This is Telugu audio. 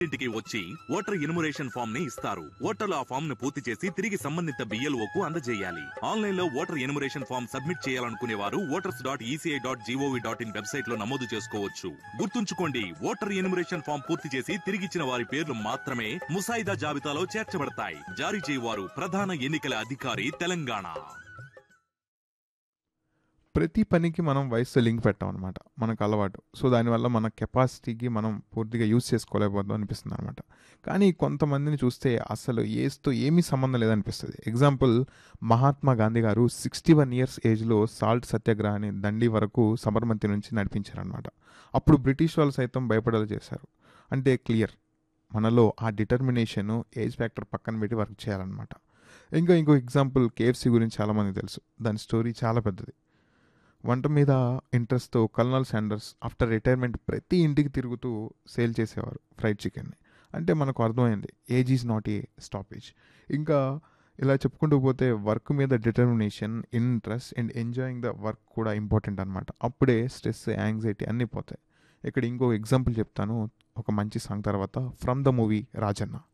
ఇంటికి వచ్చి ఓటర్ ఇనుమరేషన్ ఫామ్ ని ఇస్తారు ఓటర్లు ఆ ఫామ్ ను పూర్తి చేసి తిరిగి సంబంధిత బిఎల్ఓ కు అందజేయాలి ఆన్లైన్ లో ఓటర్ ఎనుమరేషన్ ఫామ్ సబ్మిట్ చేయాలనుకునే వారు voters dot ECI dot GOV dot in website లో నమోదు చేసుకోవచ్చు గుర్తుంచుకోండి ఓటర్ ఎనుమరేషన్ ఫామ్ పూర్తి చేసి తిరిగిచ్చిన వారి పేర్లు మాత్రమే ముసాయిదా జాబితాలో చేర్చబడతాయి జారీ చేయవారు ప్రధాన ఎన్నికల అధికారి తెలంగాణ ప్రతి పనికి మనం వయసుతో లింక్ పెట్టాం అనమాట మనకు అలవాటు సో దానివల్ల మన కెపాసిటీకి మనం పూర్తిగా యూజ్ చేసుకోలేకపోతాం అనిపిస్తుంది అనమాట కానీ కొంతమందిని చూస్తే అసలు ఏజ్తో ఏమీ సంబంధం లేదనిపిస్తుంది ఎగ్జాంపుల్ మహాత్మా గాంధీ గారు సిక్స్టీ వన్ ఇయర్స్ ఏజ్లో సాల్ట్ సత్యాగ్రహాన్ని దండి వరకు సబర్మతి నుంచి నడిపించారనమాట అప్పుడు బ్రిటిష్ వాళ్ళు సైతం భయపడేలా చేశారు అంటే క్లియర్ మనలో ఆ డిటర్మినేషన్ ఏజ్ ఫ్యాక్టర్ పక్కన పెట్టి వర్క్ చేయాలన్నమాట ఇంకా ఇంకో ఎగ్జాంపుల్ కేఎఫ్సి గురించి చాలామంది తెలుసు దాని స్టోరీ చాలా పెద్దది వంట మీద ఇంట్రెస్ట్తో కల్నల్ శాండర్స్ ఆఫ్టర్ రిటైర్మెంట్ ప్రతి ఇంటికి తిరుగుతూ సేల్ చేసేవారు ఫ్రైడ్ చికెన్ని అంటే మనకు అర్థమైంది age is not a stoppage ఇంకా ఇలా చెప్పుకుంటూ పోతే వర్క్ మీద determination interest and enjoying the work కూడా ఇంపార్టెంట్ అనమాట అప్పుడే స్ట్రెస్ యాంగ్జైటీ అన్నీ పోతాయి ఇక్కడ ఇంకో ఎగ్జాంపుల్ చెప్తాను ఒక మంచి సాంగ్ తర్వాత ఫ్రమ్ ద మూవీ రాజన్న